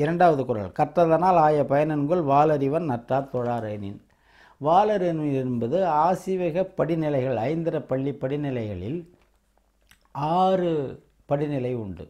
இரண்டாவது குறள் கற்றதனால் ஆய பயனன்கொள் வாலறிவன் நற்றார் தொழாரேனின் வாலறிவன் என்பது ஆசிவக படிநிலைகள் ஐந்திர பள்ளி படிநிலைகளில் ஆறு படிநிலை உண்டு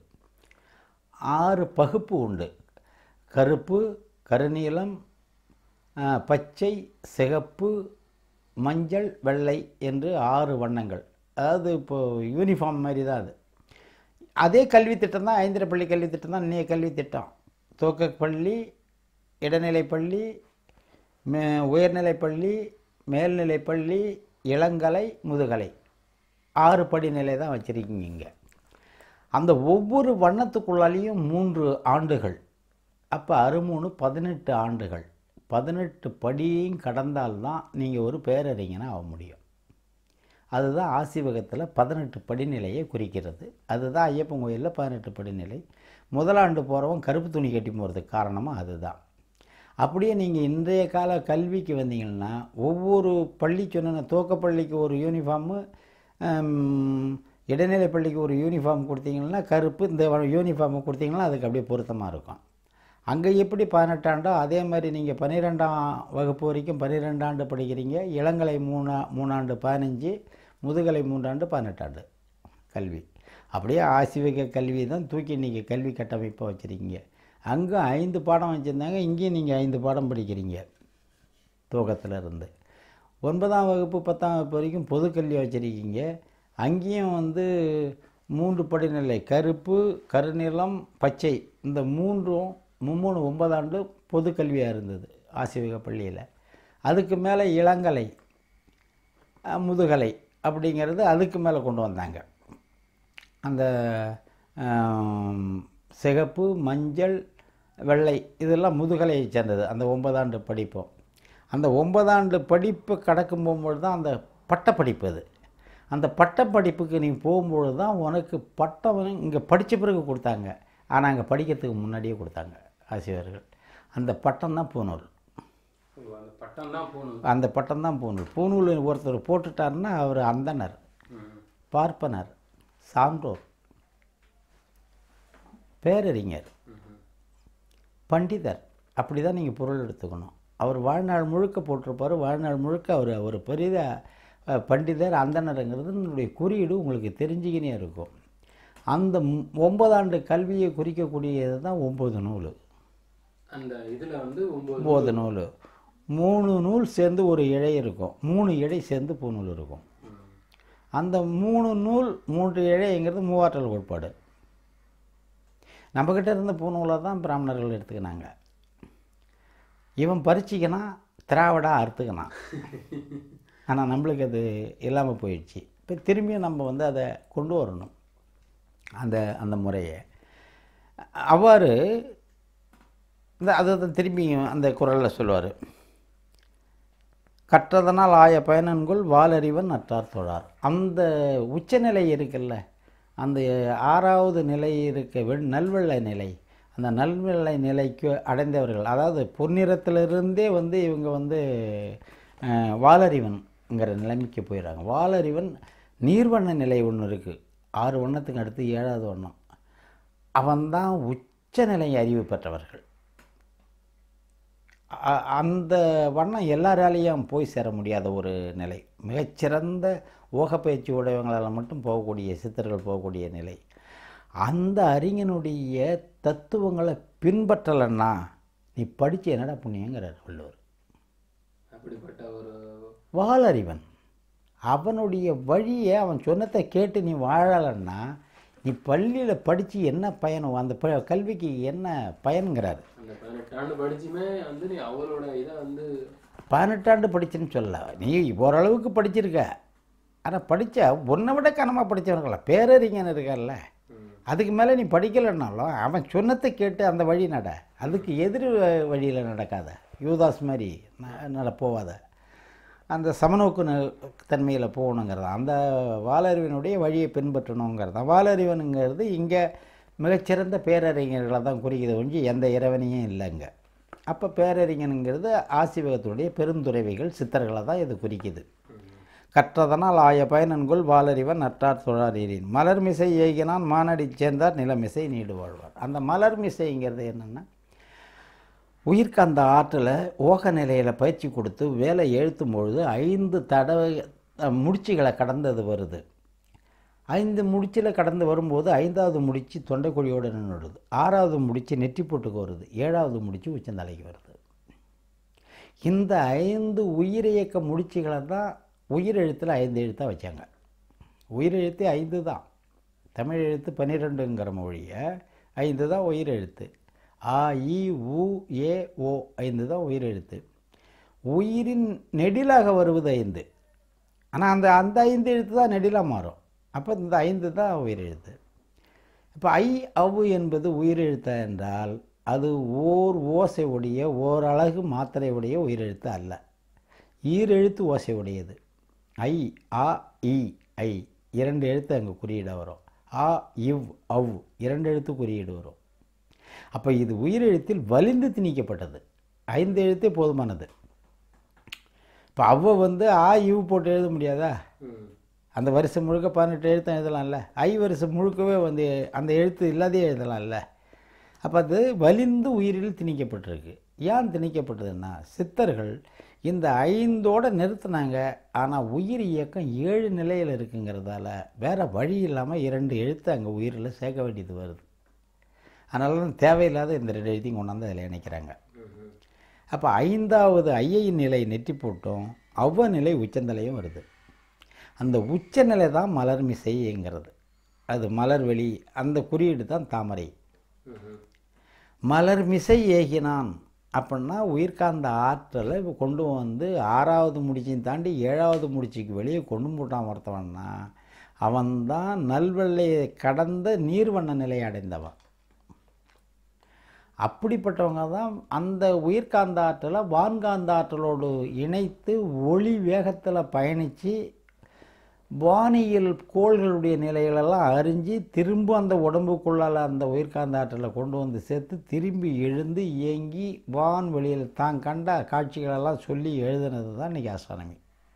ஆறு பகுப்பு உண்டு கருப்பு கருநீலம் ஆ, பச்சை சிகப்பு மஞ்சள் வெள்ளை என்று ஆறு வண்ணங்கள் அதாவது இப்போது யூனிஃபார்ம் மாதிரி தான் அது அதே கல்வி திட்டம் தான் ஐந்திர பள்ளி கல்வி திட்டம் தான் இன்னைய கல்வி திட்டம் துவக்கப் பள்ளி இடைநிலைப் பள்ளி மே உயர்நிலைப் பள்ளி மேல்நிலைப் பள்ளி இளங்கலை முதுகலை ஆறு படிநிலை தான் வச்சுருக்கீங்க இங்கே அந்த ஒவ்வொரு வண்ணத்துக்குள்ளாலேயும் மூன்று ஆண்டுகள் அப்போ அறுமூணு பதினெட்டு ஆண்டுகள் பதினெட்டு படியையும் கடந்தால்தான் நீங்கள் ஒரு பேரறிஞனாக ஆக முடியும் அதுதான் ஆசிவகத்தில் பதினெட்டு படிநிலையை குறிக்கிறது அதுதான் ஐயப்பன் கோயிலில் பதினெட்டு படிநிலை முதலாண்டு போகிறவன் கருப்பு துணி கட்டி போகிறதுக்கு காரணமாக அதுதான் அப்படியே நீங்கள் இன்றைய கால கல்விக்கு வந்தீங்கன்னா ஒவ்வொரு பள்ளி சொன்ன துவக்கப்பள்ளிக்கு ஒரு யூனிஃபார்மு இடைநிலை பள்ளிக்கு ஒரு யூனிஃபார்ம் கொடுத்தீங்கன்னா கருப்பு இந்த யூனிஃபார்ம் கொடுத்தீங்கன்னா அதுக்கு அப்படியே பொருத்தமாக இருக்கும் அங்கே எப்படி பதினெட்டாண்டோ அதே மாதிரி நீங்கள் பன்னிரெண்டாம் வகுப்பு வரைக்கும் பன்னிரெண்டாண்டு படிக்கிறீங்க இளங்கலை மூணா மூணாண்டு பதினஞ்சு முதுகலை மூன்றாண்டு பதினெட்டாண்டு கல்வி அப்படியே ஆசிவக கல்வி தான் தூக்கி நீங்கள் கல்வி கட்டமைப்பாக வச்சுருக்கீங்க அங்கே ஐந்து பாடம் வச்சுருந்தாங்க இங்கேயும் நீங்கள் ஐந்து பாடம் படிக்கிறீங்க துவக்கத்தில் இருந்து ஒன்பதாம் வகுப்பு பத்தாம் வகுப்பு வரைக்கும் பொதுக்கல்வி வச்சுருக்கீங்க அங்கேயும் வந்து மூன்று படிநிலை கருப்பு கருநிலம் பச்சை இந்த மூன்றும் மும்மூணு ஒன்பதாண்டு பொதுக்கல்வியாக இருந்தது ஆசிவக பள்ளியில் அதுக்கு மேலே இளங்கலை அஹ், முதுகலை அப்படிங்கிறது அதுக்கு மேலே கொண்டு வந்தாங்க அந்த ஆம், சிகப்பு மஞ்சள் வெள்ளை இதெல்லாம் முதுகலையை சேர்ந்தது அந்த ஒன்பதாண்டு படிப்போம் அந்த ஒன்பதாண்டு படிப்பு கடக்கும் போகும்பொழுது தான் அந்த பட்டப்படிப்பு அது அந்த பட்டப்படிப்புக்கு நீ போகும்பொழுது தான் உனக்கு பட்டம் இங்கே படித்த பிறகு கொடுத்தாங்க ஆனால் அங்கே படிக்கிறதுக்கு முன்னாடியே கொடுத்தாங்க ஆசிரியர்கள் அந்த பட்டம் தான் பூநூல் அந்த பட்டம் தான் போகணும் அந்த பட்டம் தான் பூநூல் பூநூல் ஒருத்தர் போட்டுட்டாருன்னா அவர் அந்தனர் பார்ப்பனர் சான்றோர் பேரறிஞர் பண்டிதர் அப்படி தான் நீங்கள் பொருள் எடுத்துக்கணும் அவர் வாழ்நாள் முழுக்க போட்டிருப்பார் வாழ்நாள் முழுக்க அவர் ஒரு பெரிய அஹ், பண்டிதர் அந்தனருங்கிறது என்னுடைய குறியீடு உங்களுக்கு தெரிஞ்சுக்கினே இருக்கும் அந்த ம்- ஒன்பதாண்டு கல்வியை குறிக்கக்கூடியது தான் ஒம்பது நூல் அந்த இதுல வந்து ஒன்பது ஒம்பது நூல் மூணு நூல் சேர்ந்து ஒரு இழை இருக்கும் மூணு இழை சேர்ந்து பூநூல் இருக்கும் ம். அந்த மூணு நூல் மூன்று இழைங்கிறது மூவாற்றல் கோட்பாடு நம்மக்கிட்ட இருந்த பூநூலை தான் பிராமணர்கள் எடுத்துக்கினாங்க இவன் பறிச்சிக்கனா திராவிடா அறுத்துக்கினான் ஆனால் நம்மளுக்கு அது இல்லாமல் போயிடுச்சு இப்போ திரும்பியும் நம்ம வந்து அதை கொண்டு வரணும் அந்த அந்த முறையை அவ்வாறு இந்த அதை தான் திரும்பியும் அந்த குரலில் சொல்லுவார் கற்றதனால் ஆய பயனன்குள் வாலறிவன் நற்றார் தொழார் அந்த உச்சநிலை இருக்குல்ல அந்த ஆறாவது நிலை இருக்க வெண் நல்வெள்ளை நிலை அந்த நல்வெள்ளை நிலைக்கு அடைந்தவர்கள் அதாவது பொன்னிறத்திலிருந்தே வந்து இவங்க வந்து அஹ், வாலறிவன்ங்கிற நிலைமைக்கு போயிடுறாங்க வாலறிவன் நீர்வண்ண நிலை ஒன்று இருக்குது ஆறு வண்ணத்துக்கு அடுத்து ஏழாவது வண்ணம் அவன்தான் உச்சநிலை அறிவு பெற்றவர்கள் அ- அந்த வண்ணம் எல்லாராலையும் போய் சேர முடியாத ஒரு நிலை மிகச்சிறந்த ஓகப்பயிற்சி உடையவங்களால் மட்டும் போகக்கூடிய சித்தர்கள் போகக்கூடிய நிலை அந்த அறிஞனுடைய தத்துவங்களை பின்பற்றலைன்னா நீ படித்து என்னடா புண்ணியங்கிறார் வள்ளுவர் அப்படிப்பட்ட ஒரு வாளறிவன் அவனுடைய வழியை அவன் சொன்னதை கேட்டு நீ வாழலைன்னா நீ பள்ளியில் படித்து என்ன பயன் அந்த ப கல்விக்கு என்ன பயன்கிறார் அந்த பதினெட்டு ஆண்டு படிச்சுமே வந்து நீ அவரோட இதை வந்து பதினெட்டாண்டு படிச்சுன்னு சொல்ல நீ ஓரளவுக்கு படிச்சிருக்க ஆனால் படித்தா உன்னை விட கனமாக படித்தவர்கள பேரறிஞன் இருக்கார்ல ம், அதுக்கு மேலே நீ படிக்கலைன்னாலும் அவன் சொன்னதை கேட்டு அந்த வழி நட அதுக்கு எதிர் வழியில் நடக்காத யூதாஸ் மாதிரி ந- நட போவாத அந்த சமநோக்கு ந- தன்மையில் போகணுங்கிறது அந்த வாலறிவனுடைய வழியை பின்பற்றணுங்கிறது தான் வாலறிவனுங்கிறது இங்கே மிகச்சிறந்த பேரறிஞர்களை தான் குறிக்குது ஒழிஞ்சு எந்த இறைவனையும் இல்லைங்க அப்போ பேரறிஞனுங்கிறது ஆசிவகத்துடைய பெருந்துறைவைகள் சித்தர்களை தான் இது குறிக்குது கற்றதனால் ஆய பயனன்குள் வாலறிவன் நற்றார் தொழாரீரின் மலர்மிசை ஏகினான் மானடி சேர்ந்தார் நிலமிசை நீடு வாழ்வார் அந்த மலர்மிசைங்கிறது என்னென்னா உயிர்க்கு அந்த ஆற்றலை ஓக நிலையில் பயிற்சி கொடுத்து வேலை எழுத்தும் பொழுது ஐந்து தடவை அஹ், முடிச்சுகளை கடந்தது வருது ஐந்து முடிச்சில் கடந்து வரும்போது ஐந்தாவது முடிச்சு தொண்டைக்குழியோடு நின்றுடுது ஆறாவது முடிச்சு நெற்றி போட்டுக்கு வருது ஏழாவது முடிச்சு உச்சந்தலைக்கு வருது இந்த ஐந்து உயிரியக்க முடிச்சுகளை தான் உயிரெழுத்தில் ஐந்து எழுத்தாக வச்சாங்க உயிரெழுத்து ஐந்து தான் தமிழ் எழுத்து பன்னிரெண்டுங்கிற மொழிய ஐந்து தான் உயிரெழுத்து ஆ இ உ ஏ ஓ ஐந்து தான் உயிரெழுத்து உயிரின் நெடிலாக வருவது ஐந்து ஆனால் அந்த அந்த ஐந்து எழுத்து தான் நெடிலாக மாறும் அப்போ இந்த ஐந்து தான் உயிரெழுத்து இப்போ ஐ அவு என்பது உயிரெழுத்தா என்றால் அது ஓர் ஓசை உடைய ஓரழகு மாத்திரை உடைய உயிரெழுத்து அல்ல ஈரெழுத்து ஓசை உடையது ஐ ஆ இ ஐ இரண்டு எழுத்து அங்கே குறியீடாக வரும் ஆ இவ் அவ் இரண்டு எழுத்து குறியீடு வரும் அப்போ இது உயிரெழுத்தில் வலிந்து திணிக்கப்பட்டது ஐந்து எழுத்தே போதுமானது இப்போ அவ்வ வந்து ஆ இவ் போட்டு எழுத முடியாதா ம் அந்த வருஷம் முழுக்க பதினெட்டு எழுத்து எழுதலாம்ல ஐ வருஷம் முழுக்கவே வந்து அந்த எழுத்து இல்லாதே எழுதலாம்ல அப்போ அது வலிந்து உயிரில் திணிக்கப்பட்டிருக்கு ஏன் திணிக்கப்பட்டதுன்னா சித்தர்கள் இந்த ஐந்தோட நிறுத்தினாங்க ஆனால் உயிர் இயக்கம் ஏழு நிலையில் இருக்குங்கிறதால வேற வழி இல்லாமல் இரண்டு எழுத்து அங்கே உயிரில் சேர்க்க வேண்டியது வருது அதனால தான் தேவையில்லாத இந்த ரெண்டு எழுத்தையும் கொண்டாந்து அதில் இணைக்கிறாங்க ம் அப்போ ஐந்தாவது ஐயை நிலை நெற்றி போட்டும் அவ்வ நிலை உச்சந்தலையும் வருது அந்த உச்சநிலை தான் மலர்மிசைங்கிறது அது மலர்வெளி அந்த குறியீடு தான் தாமரை ம் மலர்மிசை ஏகினான் அப்படின்னா உயிர்காந்த ஆற்றலை இப்ப கொண்டு வந்து ஆறாவது முடிச்சையும் தாண்டி ஏழாவது முடிச்சுக்கு வெளியே கொண்டு போட்டான் ஒருத்தவன்னா அவன்தான் நல்வெள்ளையை கடந்த நீர்வண்ண நிலையை அடைந்தவன் அப்படிப்பட்டவங்க தான் அந்த உயிர்காந்த ஆற்றலை வான்காந்த ஆற்றலோடு இணைத்து ஒளி வேகத்தில் பயணித்து வானியல் கோள்களுடைய நிலைகளெல்லாம் அறிஞ்சு திரும்ப அந்த உடம்புக்குள்ளால் அந்த உயிர்காந்த ஆற்றலை கொண்டு வந்து சேர்த்து திரும்பி எழுந்து இயங்கி வான் வெளியில் தான் கண்ட காட்சிகளெல்லாம் சொல்லி எழுதுனது தான் இன்றைக்கி ஆசானமி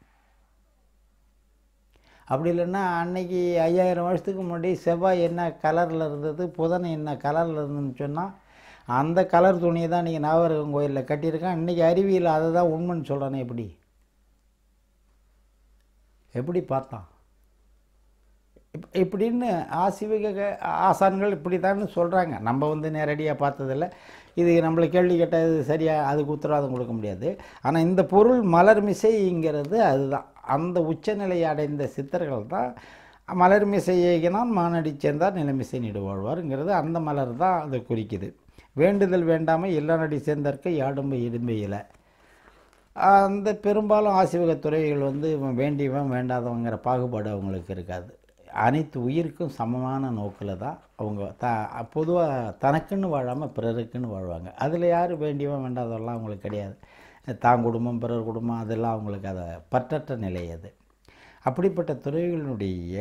அப்படி இல்லைன்னா அன்னைக்கு ஐயாயிரம் வருஷத்துக்கு முன்னாடி செவ்வாய் என்ன கலரில் இருந்தது புதன் என்ன கலரில் இருந்ததுன்னு சொன்னால் அந்த கலர் துணியை தான் இன்றைக்கி நவரகம் கோயிலில் கட்டியிருக்கான் இன்றைக்கி அறிவியல் அதை தான் உண்மைன்னு சொல்கிறானே எப்படி எப்படி பார்த்தான் இப் இப்படின்னு ஆசிவிக ஆசான்கள் இப்படி தான் சொல்கிறாங்க நம்ம வந்து நேரடியாக பார்த்ததில்ல இது நம்மளை கேள்வி கேட்டால் இது சரியாக அதுக்கு உத்தரவாதம் கொடுக்க முடியாது ஆனால் இந்த பொருள் மலர்மிசைங்கிறது அதுதான் அந்த உச்சநிலையை அடைந்த சித்தர்கள் தான் மலர்மிசை ஏகினால் மானடி சேர்ந்தார் நிலைமிசை நீடுவாழ்வாருங்கிறது அந்த மலர் தான் அதை குறிக்குது வேண்டுதல் வேண்டாமல் இல்லநடி சேர்ந்தற்க யாடும்பை இடும்பையில் அந்த பெரும்பாலும் ஆசிவக துறைகள் வந்து இவன் வேண்டியவன் வேண்டாதவங்கிற பாகுபாடு அவங்களுக்கு இருக்காது அனைத்து உயிருக்கும் சமமான நோக்கில் தான் அவங்க த பொதுவாக தனக்குன்னு வாழாமல் பிறருக்குன்னு வாழ்வாங்க அதில் யார் வேண்டியவன் வேண்டாதவெல்லாம் அவங்களுக்கு கிடையாது தான் குடும்பம் பிறர் குடும்பம் அதெல்லாம் அவங்களுக்கு அதை பற்றற்ற நிலை அது அப்படிப்பட்ட துறைகளினுடைய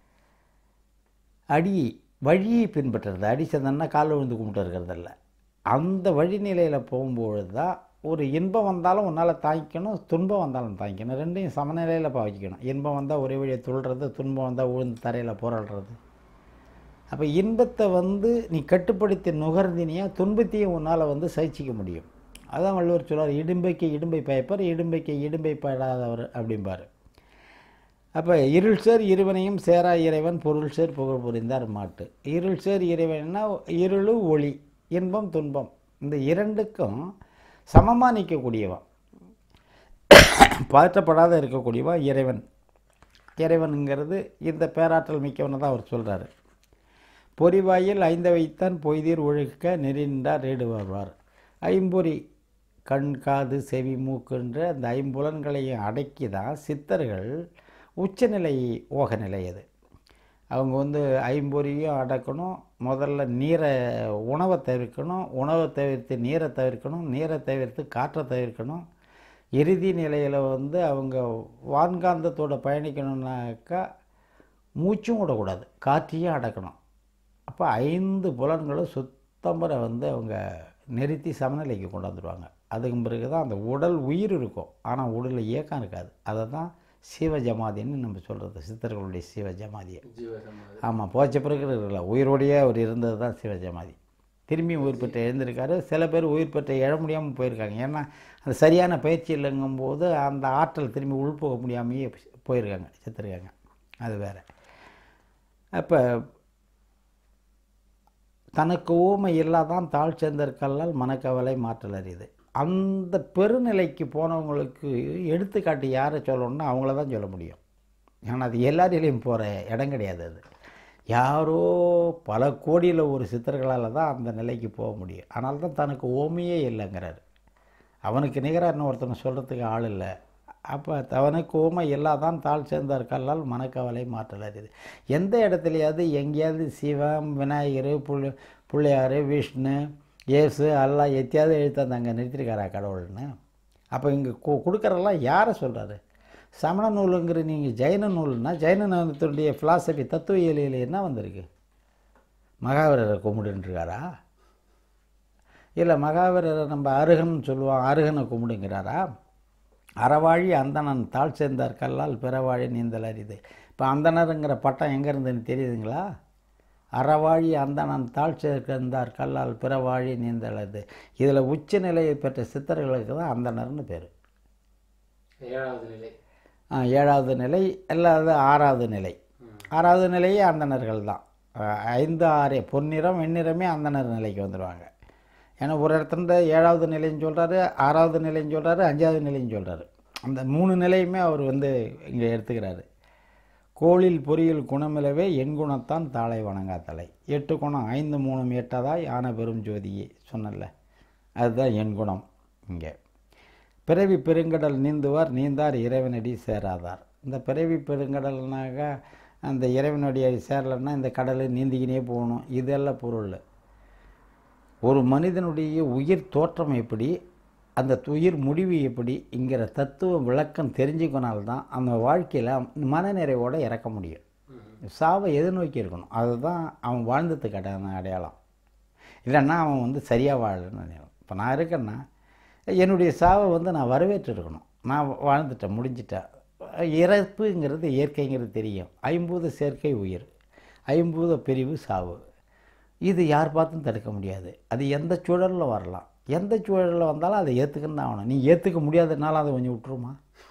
அடி வழியை பின்பற்றுறது அடி சந்தன்னா கால் விழுந்து கும்பிட்டு இருக்கிறதில்ல அந்த வழிநிலையில் போகும்பொழுது தான் ஒரு இன்பம் வந்தாலும் உன்னால் தாங்கிக்கணும் துன்பம் வந்தாலும் தாங்கிக்கணும் ரெண்டையும் சமநிலையில் பாவிக்கணும் இன்பம் வந்தால் ஒரே வழியை துள்ளுறது துன்பம் வந்தால் விழுந்து தரையில் போராடுறது அப்போ இன்பத்தை வந்து நீ கட்டுப்படுத்தி நுகர்ந்தினியா துன்பத்தையும் உன்னால் வந்து சகிச்சிக்க முடியும் அதான் வள்ளுவர் சொல்றார் இடும்பைக்கு இடும்பை பயப்பர் இடும்பைக்கு இடும்பை படாதவர் அப்படிம்பார் அப்போ இருள் சேர் இருவனையும் சேரா இறைவன் பொருள் சேர் புகழ் புரிந்தார் மாட்டு இருள் சேர் இறைவன்னா இருளு ஒளி இன்பம் துன்பம் இந்த இரண்டுக்கும் சமமாக நிற்கக்கூடியவன் பதற்றப்படாத இருக்கக்கூடியவன் இறைவன் இறைவனுங்கிறது இந்த பேராற்றல் மிக்கவனை தான் அவர் சொல்கிறாரு பொறிவாயில் ஐந்த வைத்தான் பொய்தீர் ஒழுக்க நெறிந்தார் ரேடு வருவார் ஐம்பொறி கண் காது செவி மூக்குன்ற அந்த ஐம்புலன்களையும் அடக்கி தான் சித்தர்கள் உச்சநிலை ஓக நிலை அது அவங்க வந்து ஐம்பொறியும் அடக்கணும் முதல்ல நீரை உணவை தவிர்க்கணும் உணவை தவிர்த்து நீரை தவிர்க்கணும் நீரை தவிர்த்து காற்றை தவிர்க்கணும் இறுதி நிலையில் வந்து அவங்க வான்காந்தத்தோட பயணிக்கணும்னாக்கா மூச்சும் விடக்கூடாது காற்றையும் அடக்கணும் அப்போ ஐந்து புலன்களும் சுத்தம்பரை வந்து அவங்க நிறுத்தி சமநிலைக்கு கொண்டாந்துருவாங்க அதுக்கு பிறகு தான் அந்த உடல் உயிர் இருக்கும் ஆனால் உடலில் இயக்கம் இருக்காது அதை தான் சிவஜமாதின்னு நம்ம சொல்கிறது சித்தர்களுடைய சிவஜமாதியை ஜீவசமாதி ஆமாம் போச்ச பிறகு இருக்கல உயிரோடையே அவர் இருந்தது தான் சிவஜமாதி திரும்பியும் உயிர் பெற்று எழுந்திருக்காரு சில பேர் உயிர் பெற்று எழ முடியாமல் போயிருக்காங்க ஏன்னா அது சரியான பயிற்சி இல்லைங்கும்போது அந்த ஆற்றல் திரும்பி உள்போக முடியாமையே போயிருக்காங்க செத்துருக்காங்க அது வேறு அப்போ தனக்கு ஊமை இல்லாதான் தாழ் சேர்ந்தற்கல்லால் மனக்கவலை மாற்றல் அறியுது அந்த பெருநிலைக்கு போனவங்களுக்கு எடுத்துக்காட்டு யாரை சொல்லணும்னா அவங்கள தான் சொல்ல முடியும் ஏன்னா அது எல்லாரிலையும் போகிற இடம் கிடையாது அது யாரோ பல கோடியில் ஒரு சித்தர்களால் தான் அந்த நிலைக்கு போக முடியும் ஆனால் தான் தனக்கு ஓமையே இல்லைங்கிறாரு அவனுக்கு நிகராக இன்னொருத்தனை சொல்கிறதுக்கு ஆள் இல்லை அப்போ தவனுக்கு ஓமை இல்லாதான் தாழ் சேர்ந்தார் கல்லால் மனக்கவலை மாற்றல் அறியுது எந்த இடத்துலையாவது எங்கேயாவது சிவம் விநாயகர் புள்ளி பிள்ளையார் விஷ்ணு இயேசு அல்லாஹ் எத்தையாவது எழுத்தாந்து அங்கே நிறுத்திருக்காரா கடவுள்னு அப்போ இங்கே கு கொடுக்குறதெல்லாம் யாரை சொல்கிறாரு சமண நூலுங்கிற நீங்கள் ஜெயின நூல்னா ஜெயின நூலத்தினுடைய ஃபிலாசபி தத்துவ இயலியில் என்ன வந்திருக்கு மகாவீரரை கும்பிடுன்றிருக்காரா இல்லை மகாவீரரை நம்ம அருகன் சொல்லுவோம் அருகனை கும்பிடுங்கிறாரா அறவாழி அந்தணன் தாழ் சேர்ந்தார் கல்லால் பிறவாழி நீந்தல் அரிது இப்போ அந்தணருங்கிற பட்டம் எங்கே இருந்துன்னு தெரியுதுங்களா அறவாழி அந்தணன் தாழ் சேர்ந்தார் கல்லால் பிறவாழி நீந்தல் அது இதில் உச்ச நிலையை பெற்ற சித்தர்களுக்கு தான் அந்தணர்னு பேர் ஏழாவது நிலை ஆ, ஏழாவது நிலை அல்லாது ஆறாவது நிலை ஆறாவது நிலையே அந்தணர்கள் தான் ஆ, ஐந்து ஆறு பொன்னிறம் வெண்ணிறமே அந்தணர் நிலைக்கு வந்துடுவாங்க ஏன்னா ஒரு இடத்துல ஏழாவது நிலைன்னு சொல்கிறாரு ஆறாவது நிலைன்னு சொல்கிறாரு அஞ்சாவது நிலைன்னு சொல்கிறாரு அந்த மூணு நிலையுமே அவர் வந்து இங்கே எடுத்துக்கிறாரு கோளில் பொறியில் குணமிலவே எண் குணத்தான் தாளை வணங்கா தலை எட்டு குணம் ஐந்து மூணும் எட்டதாய் ஆன பெரும் ஜோதியே சொன்னல அதுதான் எண் குணம் இங்கே பிறவி பெருங்கடல் நீந்துவார் நீந்தார் இறைவனடி சேராதார் இந்த பிறவி பெருங்கடல்னாக்க அந்த இறைவனுடைய சேரலைன்னா இந்த கடலை நீந்திக்கினே போகணும் இதெல்லாம் பொருள் ஒரு மனிதனுடைய உயிர் தோற்றம் எப்படி அந்த உயிர் முடிவு எப்படி இங்கிற தத்துவ விளக்கம் தெரிஞ்சுக்கினால்தான் அந்த வாழ்க்கையில் மனநிறைவோடு இறக்க முடியும் சாவை எதிர்நோக்கி இருக்கணும் அதுதான் அவன் வாழ்ந்ததுக்கு அடையாளம் அடையாளம் இல்லைன்னா அவன் வந்து சரியாக வாழன்னு நினைக்கணும் இப்போ நான் இருக்கேன்னா என்னுடைய சாவை வந்து நான் வரவேற்று இருக்கணும் நான் வாழ்ந்துட்டேன் முடிஞ்சிட்டேன் இறப்புங்கிறது இயற்கைங்கிறது தெரியும் ஐம்பூத சேர்க்கை உயிர் ஐம்பூத பிரிவு சாவு இது யார் பார்த்தும் தடுக்க முடியாது அது எந்த சூழலில் வரலாம் எந்த சூழலில் வந்தாலும் அதை ஏற்றுக்கன்னு தான் ஆகணும் நீ ஏற்றுக்க முடியாததுனால அதை கொஞ்சம் விட்டுருமா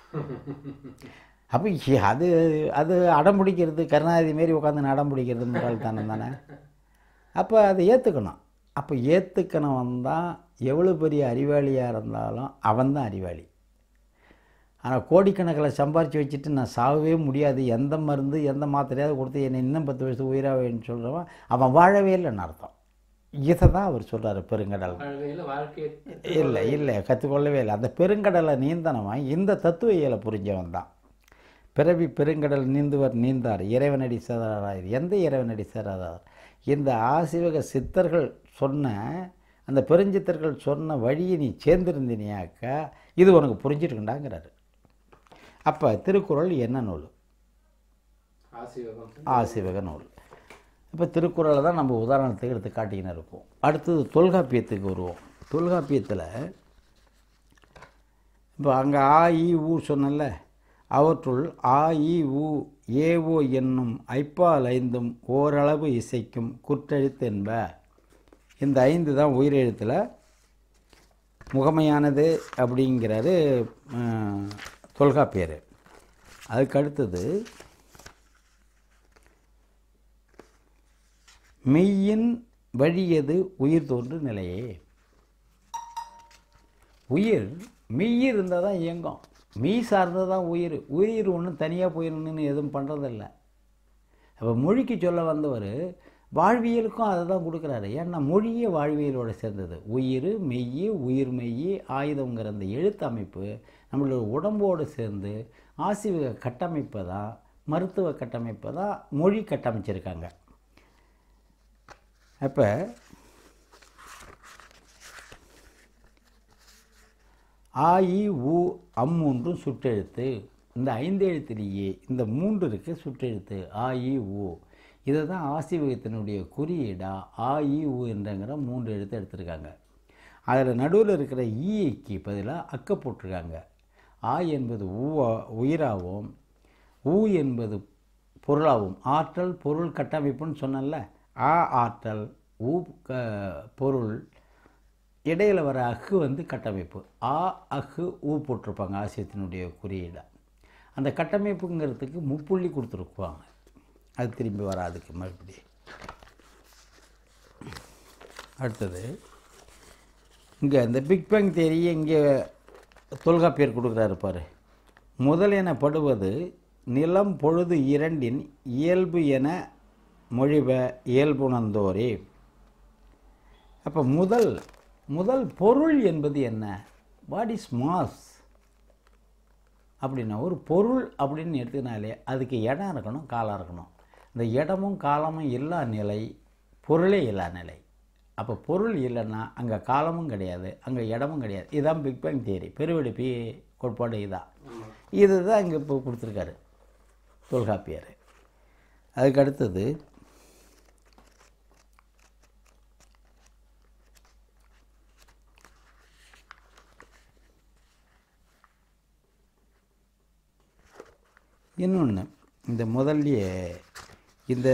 அப்போ இ- அது அது அடம் பிடிக்கிறது கருணாநிதி மாரி உட்காந்து அடம் பிடிக்கிறது முட்டாள்தனம் தானே அப்போ அதை ஏற்றுக்கணும் அப்போ ஏற்றுக்கணும் தான் எவ்வளோ பெரிய அறிவாளியாக இருந்தாலும் அவன் தான் அறிவாளி ஆனால் கோடிக்கணக்கில் சம்பாரித்து வச்சுட்டு நான் சாகவே முடியாது எந்த மருந்து எந்த மாத்திரையாவது கொடுத்து என்னை இன்னும் பத்து வருஷம் உயிராவேன்னு சொல்கிறவன் அவன் வாழவே இல்லைன்னு அர்த்தம் இதை தான் அவர் சொல்கிறாரு பெருங்கடல் வாழ்க்கையில வாழ்க்கையை இல்லை இல்லை கற்றுக்கொள்ளவே இல்லை அந்த பெருங்கடலை நீந்தனவன் இந்த தத்துவ இயலை புரிஞ்சவன் தான் பிறவி பெருங்கடல் நீந்துவர் நீந்தார் இறைவனடி சேரார் எந்த இறைவனடி சேராதார் இந்த ஆசிவக சித்தர்கள் சொன்ன அந்த பெருஞ்சித்தர்கள் சொன்ன வழியை நீ சேர்ந்திருந்தினியாக்க இது உனக்கு புரிஞ்சிருக்குண்டாங்கிறாரு அப்போ திருக்குறள் என்ன நூல் ஆசீர்வாதம் ஆசிவக நூல் இப்போ திருக்குறளை தான் நம்ம உதாரணத்துக்கு எடுத்து காட்டிக்கின்னு இருப்போம் அடுத்தது தொல்காப்பியத்துக்கு வருவோம் தொல்காப்பியத்தில் இப்போ அங்கே ஆ இ ஊ சொன்னல அவற்றுள் ஆ இ ஊ ஏ ஓ என்னும் ஐப்பால் ஐந்தும் ஓரளவு இசைக்கும் குற்றெழுத்து என்ப இந்த ஐந்து தான் உயிரெழுத்தில் முகமையானது அப்படிங்கிறாரு அஹ், தொல்காப்பியர் அதுக்கு அடுத்தது மெய்யின் வழியது உயிர் தோன்று நிலையே உயிர் மெய் இருந்தால் தான் இயங்கும் மெய் சார்ந்தது தான் உயிர் உயிர் ஒன்றும் தனியாக போயிடணும்னு எதுவும் பண்ணுறதில்ல அப்போ மொழிக்கு சொல்ல வந்தவர் வாழ்வியலுக்கும் அதை தான் கொடுக்குறாரு ஏன்னா மொழியே வாழ்வியலோட சேர்ந்தது உயிர் மெய் உயிர் மெய் ஆயுதங்கிற அந்த எழுத்து அமைப்பு நம்மளோட உடம்போடு சேர்ந்து ஆசிவக கட்டமைப்பை தான் மருத்துவ கட்டமைப்பை தான் மொழி கட்டமைச்சிருக்காங்க அப்போ ஆ இ உ அம்மூன்றும் சுட்டெழுத்து இந்த ஐந்து எழுத்துலேயே இந்த மூன்று இருக்கு சுட்டெழுத்து ஆ இ உ இதை தான் ஆசிவகத்தினுடைய குறியீடா ஆ இ உ என்றங்கிற மூன்று எழுத்து எடுத்திருக்காங்க அதில் நடுவில் இருக்கிற ஈக்கு பதிலாக அக்க போட்டிருக்காங்க ஆ என்பது ஊவா உயிராகவும் ஊ என்பது பொருளாகும் ஆற்றல் பொருள் கட்டமைப்புன்னு சொன்னேன்ல ஆ ஆற்றல் ஊ க பொருள் இடையில வர அக்கு வந்து கட்டமைப்பு ஆ அக்கு ஊ போட்டிருப்பாங்க ஆசியத்தினுடைய குறியீடாக அந்த கட்டமைப்புங்கிறதுக்கு முப்புள்ளி கொடுத்துருக்குவாங்க அது திரும்பி வராதுக்கு மறுபடியும் அடுத்தது இங்கே இந்த பிக் பேங் தேரியை இங்கே தொல்காப்பியர் கொடுக்குறாரு பாரு முதல் எனப்படுவது நிலம் பொழுது இரண்டின் இயல்பு என மொழிப இயல்புணர்ந்தோரே அப்போ முதல் முதல் பொருள் என்பது என்ன வாட் இஸ் மாஸ் அப்படின்னா ஒரு பொருள் அப்படின்னு எடுத்துக்கினாலே அதுக்கு இடம் இருக்கணும் காலம் இருக்கணும் இந்த இடமும் காலமும் இல்லா நிலை பொருளே இல்லா நிலை அப்போ பொருள் இல்லைன்னா அங்கே காலமும் கிடையாது அங்கே இடமும் கிடையாது இதுதான் பிக் பேங் தியரி பெருவெடுப்பி கோட்பாடு இதான் இதுதான் இங்கே இப்போ கொடுத்துருக்காரு தொல்காப்பியர் அதுக்கு அடுத்தது இன்னொன்று இந்த முதல்லையே இந்த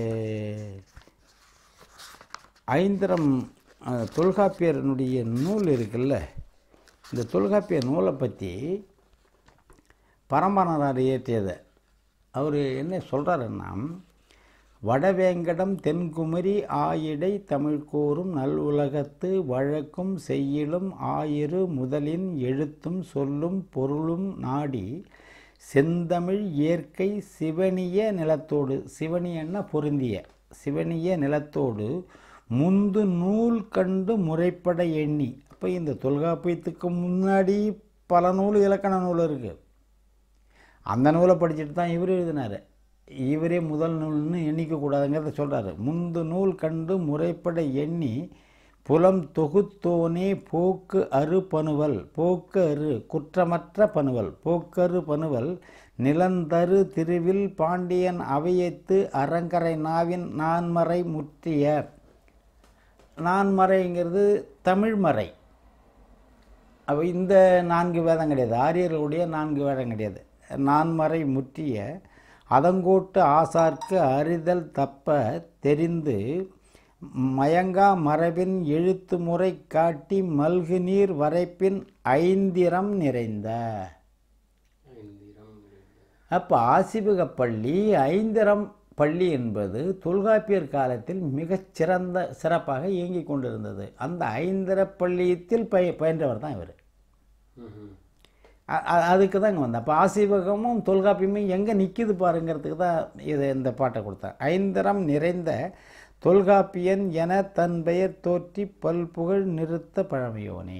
ஐந்திரம் அஹ், தொல்காப்பியரனுடைய நூல் இருக்குல்ல இந்த தொல்காப்பியர் நூலை பற்றி பரம்பரனார் இயற்றியதை அவர் என்ன சொல்கிறாருன்னா வடவேங்கடம் தென்குமரி ஆயிடை தமிழ்கூறும் நல் உலகத்து வழக்கும் செய்யிலும் ஆயிரு முதலின் எழுத்தும் சொல்லும் பொருளும் நாடி செந்தமிழ் இயற்கை சிவனிய நிலத்தோடு சிவனியன்னா பொருந்திய சிவனிய நிலத்தோடு முந்து நூல் கண்டு முறைப்பட எண்ணி அப்போ இந்த தொல்காப்பியத்துக்கு முன்னாடி பல நூல் இலக்கண நூல் இருக்குது அந்த நூலை படிச்சுட்டு தான் இவர் எழுதினார் இவரே முதல் நூல்னு எண்ணிக்கக்கூடாதுங்கிறத சொல்கிறாரு முந்து நூல் கண்டு முறைப்பட எண்ணி புலம் தொகுத்தோனே போக்கு அரு பனுவல் போக்கு அரு குற்றமற்ற பனுவல் போக்கரு பனுவல் நிலந்தரு திருவில் பாண்டியன் அவையத்து அரங்கரை நாவின் நான்மறை முற்றிய நான்மறைங்கிறது தமிழ்மறை அப்போ இந்த நான்கு வேதம் கிடையாது ஆரியர்களுடைய நான்கு வேதம் கிடையாது நான்மறை முற்றிய அதங்கோட்டு ஆசார்க்கு அறிதல் தப்ப தெரிந்து மயங்கா மரபின் எழுத்து முறை காட்டி மல்கு நீர் வரைப்பின் ஐந்திரம் நிறைந்த ஐந்திரம் அப்போ ஆசிபக பள்ளி ஐந்திரம் பள்ளி என்பது தொல்காப்பியர் காலத்தில் மிகச் சிறந்த சிறப்பாக இயங்கிக் கொண்டிருந்தது அந்த ஐந்திர பள்ளியத்தில் பய பயின்றவர் தான் இவர் ம்ஹும். அ- அ- அதுக்கு தான் இங்கே வந்தேன் அப்போ ஆசீவகமும் தொல்காப்பியமும் எங்கே நிற்கிது பாருங்கிறதுக்கு தான் இது இந்த பாட்டை கொடுத்தேன் ஐந்தரம் நிறைந்த தொல்காப்பியன் என தன் பெயர் தோற்றி பல்புகழ் நிறுத்த பழமையோனே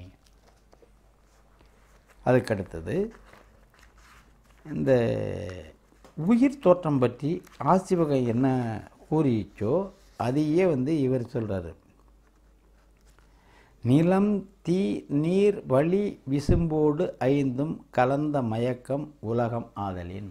அதுக்கடுத்தது இந்த உயிர் தோற்றம் பற்றி ஆசிவகம் என்ன கூறிச்சோ அதையே வந்து இவர் சொல்கிறாரு நிலம் தீ நீர் வழி விசும்போடு ஐந்தும் கலந்த மயக்கம் உலகம் ஆதலின்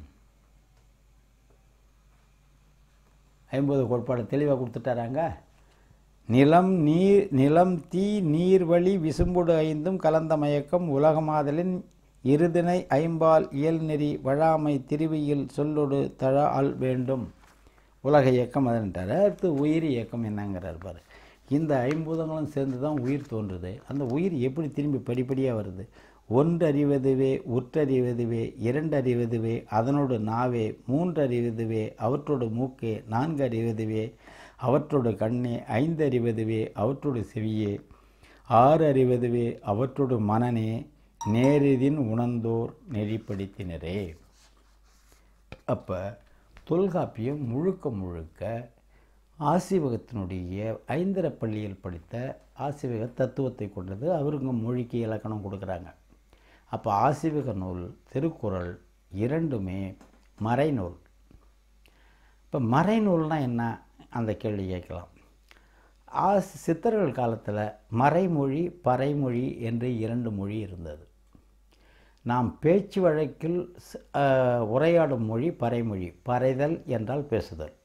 ஐம்பது கோட்பாடு தெளிவாக கொடுத்துட்டாராங்க நிலம் நீர் நிலம் தீ நீர் வழி விசும்போடு ஐந்தும் கலந்த மயக்கம் உலகமாதலின் இருதினை ஐம்பால் இயல்நெறி வழாமை திருவியில் சொல்லொடு தழால் வேண்டும் உலக இயக்கம் அதன்ட்டார் அடுத்து உயிர் இயக்கம் என்னங்கிறார் பாரு இந்த ஐம்பூதங்களும் சேர்ந்து தான் உயிர் தோன்றுது அந்த உயிர் எப்படி திரும்பி படிப்படியாக வருது ஒன்றறிவதுவே உற்றறிவதுவே இரண்டறிவதுவே அதனோடு நாவே மூன்றறிவதுவே அவற்றோடு மூக்கே நான்கு அறிவதுவே அவற்றோடு கண்ணே ஐந்து அறிவதுவே அவற்றோடு செவியே ஆறு அறிவதுவே அவற்றோடு மனனே நேரிதின் உணர்ந்தோர் நெறிப்படுத்தினரே அப்போ தொல்காப்பியம் முழுக்க முழுக்க ஆசிவகத்தினுடைய ஐந்தர பள்ளியில் படித்த ஆசிவக தத்துவத்தை கொண்டது அவருங்க மொழிக்கு இலக்கணம் கொடுக்குறாங்க அப்போ ஆசிவக நூல் திருக்குறள் இரண்டுமே மறைநூல் இப்போ மறைநூல்னா என்ன அந்த கேள்வி கேட்கலாம் ஆஸ் சித்தர்கள் காலத்தில் மறைமொழி பறைமொழி என்று இரண்டு மொழி இருந்தது நாம் பேச்சு வழக்கில் ஸ்- அஹ், உரையாடும் மொழி பறைமொழி பறைதல் என்றால் பேசுதல்